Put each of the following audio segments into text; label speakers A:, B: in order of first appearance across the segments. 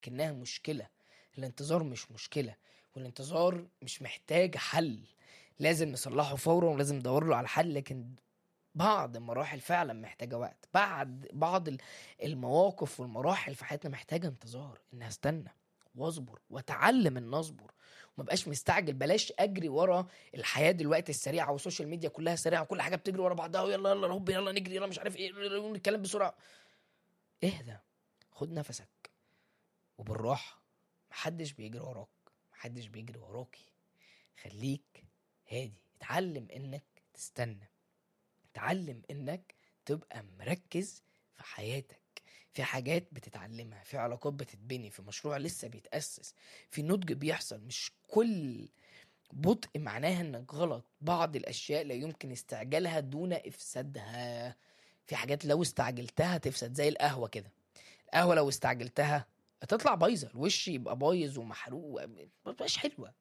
A: كأنها مشكلة الانتظار مش مشكلة والانتظار مش محتاج حل لازم نصلحه فورا ولازم ندور له على حل لكن بعض المراحل فعلا محتاجة وقت بعد بعض ال- المواقف والمراحل في حياتنا محتاجة انتظار ان استنى واصبر واتعلم ان اصبر وما بقاش مستعجل بلاش اجري ورا الحياه دلوقتي السريعه والسوشيال ميديا كلها سريعه وكل حاجه بتجري ورا بعضها ويلا يلا هوب يلا نجري يلا مش عارف ايه نتكلم بسرعه اهدى خد نفسك وبالراحه محدش بيجري وراك محدش بيجري وراكي خليك هادي اتعلم انك تستنى اتعلم انك تبقى مركز في حياتك في حاجات بتتعلمها في علاقات بتتبني في مشروع لسه بيتأسس في نضج بيحصل مش كل بطء معناها انك غلط بعض الاشياء لا يمكن استعجالها دون افسادها في حاجات لو استعجلتها تفسد زي القهوه كده القهوه لو استعجلتها هتطلع بايظه الوش يبقى بايظ ومحروق ما تبقاش حلوه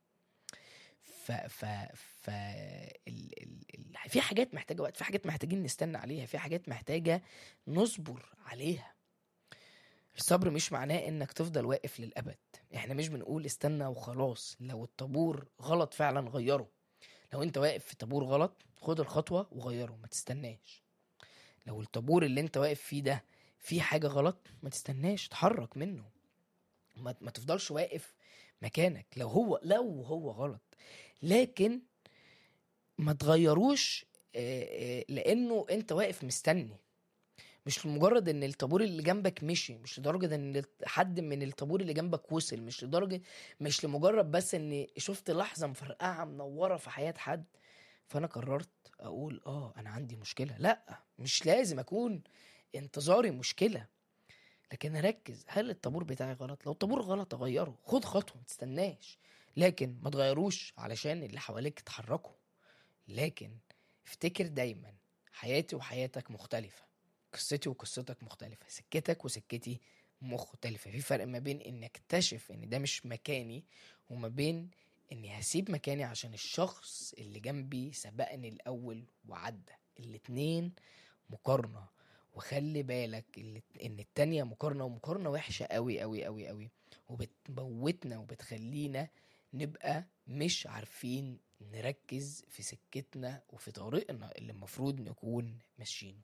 A: ف ف ف ال... ال... ال... في حاجات محتاجه وقت في حاجات محتاجين نستنى عليها في حاجات محتاجه نصبر عليها الصبر مش معناه انك تفضل واقف للابد احنا مش بنقول استنى وخلاص لو الطابور غلط فعلا غيره لو انت واقف في طابور غلط خد الخطوه وغيره ما تستناش لو الطابور اللي انت واقف فيه ده فيه حاجه غلط ما تستناش اتحرك منه ما, ما تفضلش واقف مكانك لو هو لو هو غلط لكن ما تغيروش آه، آه، لانه انت واقف مستني مش لمجرد ان الطابور اللي جنبك مشي مش لدرجه ان حد من الطابور اللي جنبك وصل مش لدرجه مش لمجرد بس ان شفت لحظه مفرقعه منوره في حياه حد فانا قررت اقول اه انا عندي مشكله لا مش لازم اكون انتظاري مشكله لكن اركز هل الطابور بتاعي غلط لو الطابور غلط اغيره خد خطوه ما تستناش لكن ما تغيروش علشان اللي حواليك يتحركوا لكن افتكر دايما حياتي وحياتك مختلفه قصتي وقصتك مختلفة سكتك وسكتي مختلفة في فرق ما بين اني اكتشف ان ده مش مكاني وما بين اني هسيب مكاني عشان الشخص اللي جنبي سبقني الاول وعدى الاتنين مقارنة وخلي بالك اللي- ان التانية مقارنة ومقارنة وحشة قوي قوي قوي قوي وبتموتنا وبتخلينا نبقى مش عارفين نركز في سكتنا وفي طريقنا اللي المفروض نكون ماشيين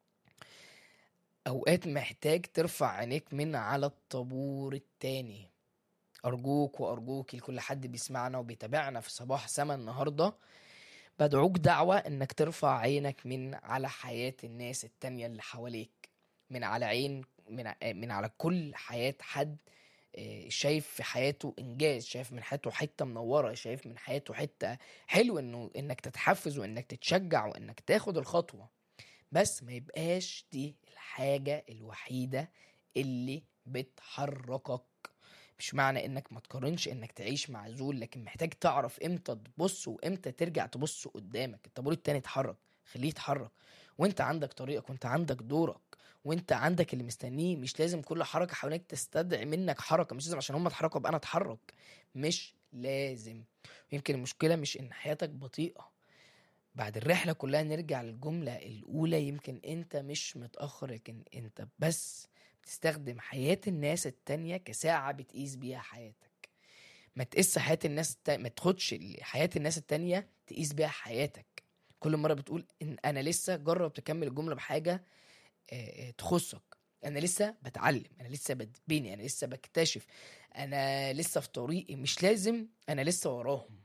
A: اوقات محتاج ترفع عينيك من على الطابور التاني ارجوك وارجوك لكل حد بيسمعنا وبيتابعنا في صباح سما النهارده بدعوك دعوة انك ترفع عينك من على حياة الناس التانية اللي حواليك من على عين من, ع- من على كل حياة حد آه، شايف في حياته انجاز شايف من حياته حته منوره شايف من حياته حته حلو انه انك تتحفز وانك تتشجع وانك تاخد الخطوه بس ما يبقاش دي الحاجة الوحيدة اللي بتحركك مش معنى انك ما تقارنش انك تعيش معزول لكن محتاج تعرف امتى تبص وامتى ترجع تبص قدامك الطابور التاني اتحرك خليه يتحرك وانت عندك طريقك وانت عندك دورك وانت عندك اللي مستنيه مش لازم كل حركة حواليك تستدعي منك حركة مش لازم عشان هم اتحركوا ابقى انا اتحرك مش لازم يمكن المشكلة مش ان حياتك بطيئة بعد الرحلة كلها نرجع للجملة الأولى يمكن أنت مش متأخر لكن أنت بس بتستخدم حياة الناس التانية كساعة بتقيس بيها حياتك ما تقيس حياة الناس التا... ما تاخدش ال- حياة الناس التانية تقيس بيها حياتك كل مرة بتقول إن أنا لسه جرب تكمل الجملة بحاجة آه، آه، تخصك أنا لسه بتعلم أنا لسه بتبني أنا لسه بكتشف أنا لسه في طريقي مش لازم أنا لسه وراهم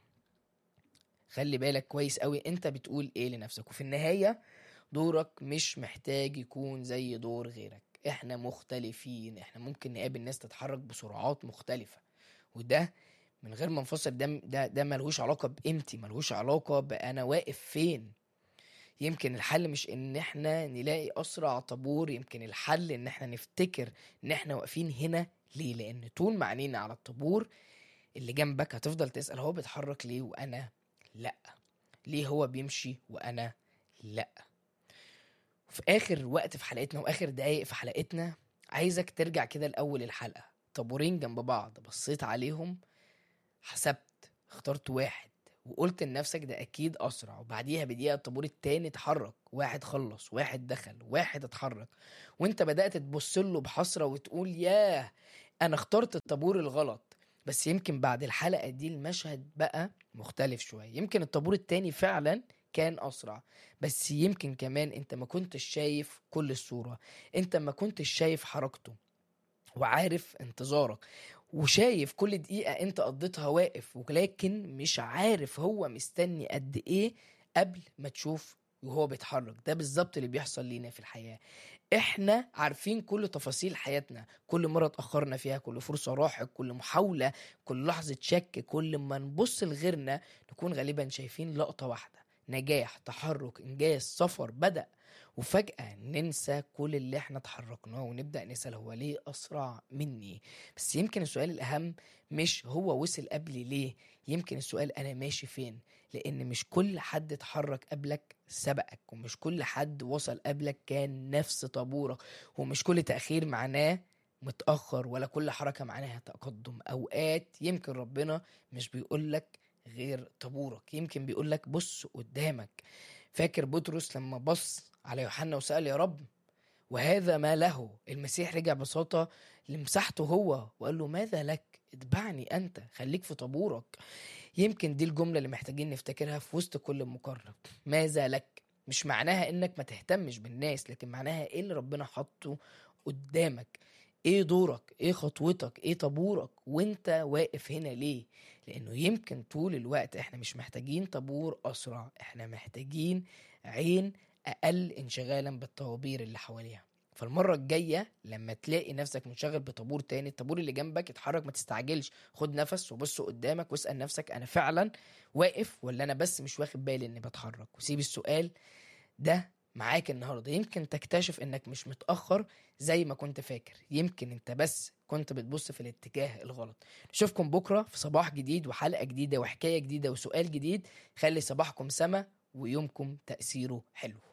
A: خلي بالك كويس قوي انت بتقول ايه لنفسك وفي النهاية دورك مش محتاج يكون زي دور غيرك احنا مختلفين احنا ممكن نقابل ناس تتحرك بسرعات مختلفة وده من غير ما نفسر ده ده ده ملهوش علاقة بقيمتي ملهوش علاقة بأنا واقف فين يمكن الحل مش ان احنا نلاقي اسرع طابور يمكن الحل ان احنا نفتكر ان احنا واقفين هنا ليه لان طول ما عينينا على الطابور اللي جنبك هتفضل تسأل هو بيتحرك ليه وانا لا ليه هو بيمشي وانا لا في اخر وقت في حلقتنا واخر دقايق في حلقتنا عايزك ترجع كده لاول الحلقه طابورين جنب بعض بصيت عليهم حسبت اخترت واحد وقلت لنفسك ده اكيد اسرع وبعديها بدقيقه الطابور التاني اتحرك واحد خلص واحد دخل واحد اتحرك وانت بدات تبص له بحسره وتقول ياه انا اخترت الطابور الغلط بس يمكن بعد الحلقة دي المشهد بقى مختلف شوية يمكن الطابور التاني فعلا كان أسرع بس يمكن كمان انت ما كنتش شايف كل الصورة انت ما كنتش شايف حركته وعارف انتظارك وشايف كل دقيقة انت قضيتها واقف ولكن مش عارف هو مستني قد ايه قبل ما تشوف وهو بيتحرك ده بالظبط اللي بيحصل لينا في الحياة احنا عارفين كل تفاصيل حياتنا كل مرة اتأخرنا فيها كل فرصة راحت كل محاولة كل لحظة شك كل ما نبص لغيرنا نكون غالبا شايفين لقطة واحدة نجاح تحرك انجاز سفر بدأ وفجأة ننسى كل اللي احنا اتحركناه ونبدأ نسأل هو ليه أسرع مني بس يمكن السؤال الأهم مش هو وصل قبلي ليه يمكن السؤال أنا ماشي فين لأن مش كل حد اتحرك قبلك سبقك ومش كل حد وصل قبلك كان نفس طابورك ومش كل تأخير معناه متأخر ولا كل حركة معناها تقدم أوقات يمكن ربنا مش بيقولك غير طابورك يمكن بيقولك بص قدامك فاكر بطرس لما بص على يوحنا وسأل يا رب وهذا ما له المسيح رجع ببساطة لمساحته هو وقال له ماذا لك اتبعني أنت خليك في طابورك يمكن دي الجملة اللي محتاجين نفتكرها في وسط كل مقارنة ماذا لك مش معناها انك ما تهتمش بالناس لكن معناها ايه اللي ربنا حاطه قدامك ايه دورك ايه خطوتك ايه طابورك وانت واقف هنا ليه لانه يمكن طول الوقت احنا مش محتاجين طابور اسرع احنا محتاجين عين اقل انشغالا بالطوابير اللي حواليها فالمرة الجاية لما تلاقي نفسك منشغل بطابور تاني الطابور اللي جنبك اتحرك ما تستعجلش خد نفس وبص قدامك واسأل نفسك انا فعلا واقف ولا انا بس مش واخد بالي اني بتحرك وسيب السؤال ده معاك النهارده يمكن تكتشف انك مش متاخر زي ما كنت فاكر يمكن انت بس كنت بتبص في الاتجاه الغلط نشوفكم بكره في صباح جديد وحلقه جديده وحكايه جديده وسؤال جديد خلي صباحكم سما ويومكم تاثيره حلو